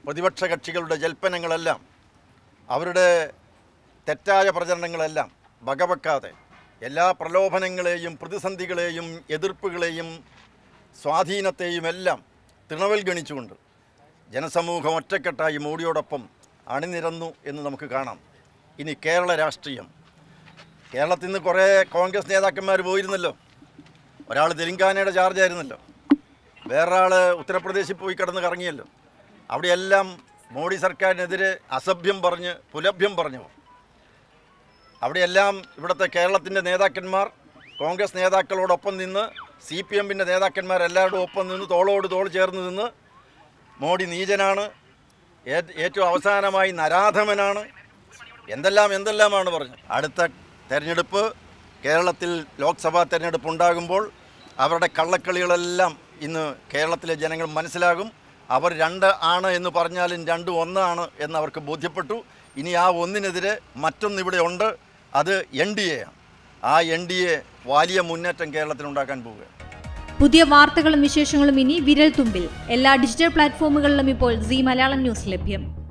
പ്രതിപക്ഷ കക്ഷികളുടെ ജൽപ്പനങ്ങളെല്ലാം അവരുടെ തെറ്റായ പ്രചരണങ്ങളെല്ലാം വകവെക്കാതെ എല്ലാ പ്രലോഭനങ്ങളെയും പ്രതിസന്ധികളെയും എതിർപ്പുകളെയും സ്വാധീനത്തെയും എല്ലാം തൃണവൽഗണിച്ചുകൊണ്ട് ജനസമൂഹം ഒറ്റക്കെട്ടായി മോഡിയോടൊപ്പം അണിനിരന്നു എന്ന് നമുക്ക് കാണാം ഇനി കേരള രാഷ്ട്രീയം കേരളത്തിൽ നിന്ന് കുറേ കോൺഗ്രസ് നേതാക്കന്മാർ പോയിരുന്നല്ലോ ഒരാൾ തെലങ്കാനയുടെ ചാർജ് ആയിരുന്നല്ലോ വേറൊരാൾ ഉത്തർപ്രദേശിൽ പോയി കിടന്ന് കറങ്ങിയല്ലോ അവിടെയെല്ലാം മോഡി സർക്കാരിനെതിരെ അസഭ്യം പറഞ്ഞ് പുലഭ്യം പറഞ്ഞു അവിടെയെല്ലാം ഇവിടുത്തെ കേരളത്തിൻ്റെ നേതാക്കന്മാർ കോൺഗ്രസ് നേതാക്കളോടൊപ്പം നിന്ന് സി പി എമ്മിൻ്റെ നേതാക്കന്മാരെല്ലാവരുടെ ഒപ്പം നിന്ന് തോളോട് തോൾ ചേർന്ന് നിന്ന് മോഡി നീചനാണ് ഏ- ഏറ്റവും അവസാനമായി നരാധമനാണ് എന്തെല്ലാം എന്തെല്ലാമാണ് പറഞ്ഞത് അടുത്ത തെരഞ്ഞെടുപ്പ് കേരളത്തിൽ ലോക്സഭാ തെരഞ്ഞെടുപ്പ് ഉണ്ടാകുമ്പോൾ അവരുടെ കള്ളക്കളികളെല്ലാം ഇന്ന് കേരളത്തിലെ ജനങ്ങൾ മനസ്സിലാകും അവർ രണ്ട് ആണ് എന്ന് പറഞ്ഞാലും രണ്ട് ഒന്നാണ് എന്ന് അവർക്ക് ബോധ്യപ്പെട്ടു ഇനി ആ ഒന്നിനെതിരെ മറ്റൊന്നിവിടെ ഉണ്ട് അത് എൻ ഡി എ ആണ് ആ എൻ ഡി എ വലിയ മുന്നേറ്റം കേരളത്തിൽ ഉണ്ടാക്കാൻ പോവുക പുതിയ വാർത്തകളും വിശേഷങ്ങളും ഇനി വിരൽ തുമ്പിൽ എല്ലാ ഡിജിറ്റൽ പ്ലാറ്റ്ഫോമുകളിലും ഇപ്പോൾ സി മലയാളം ന്യൂസ് ലഭ്യം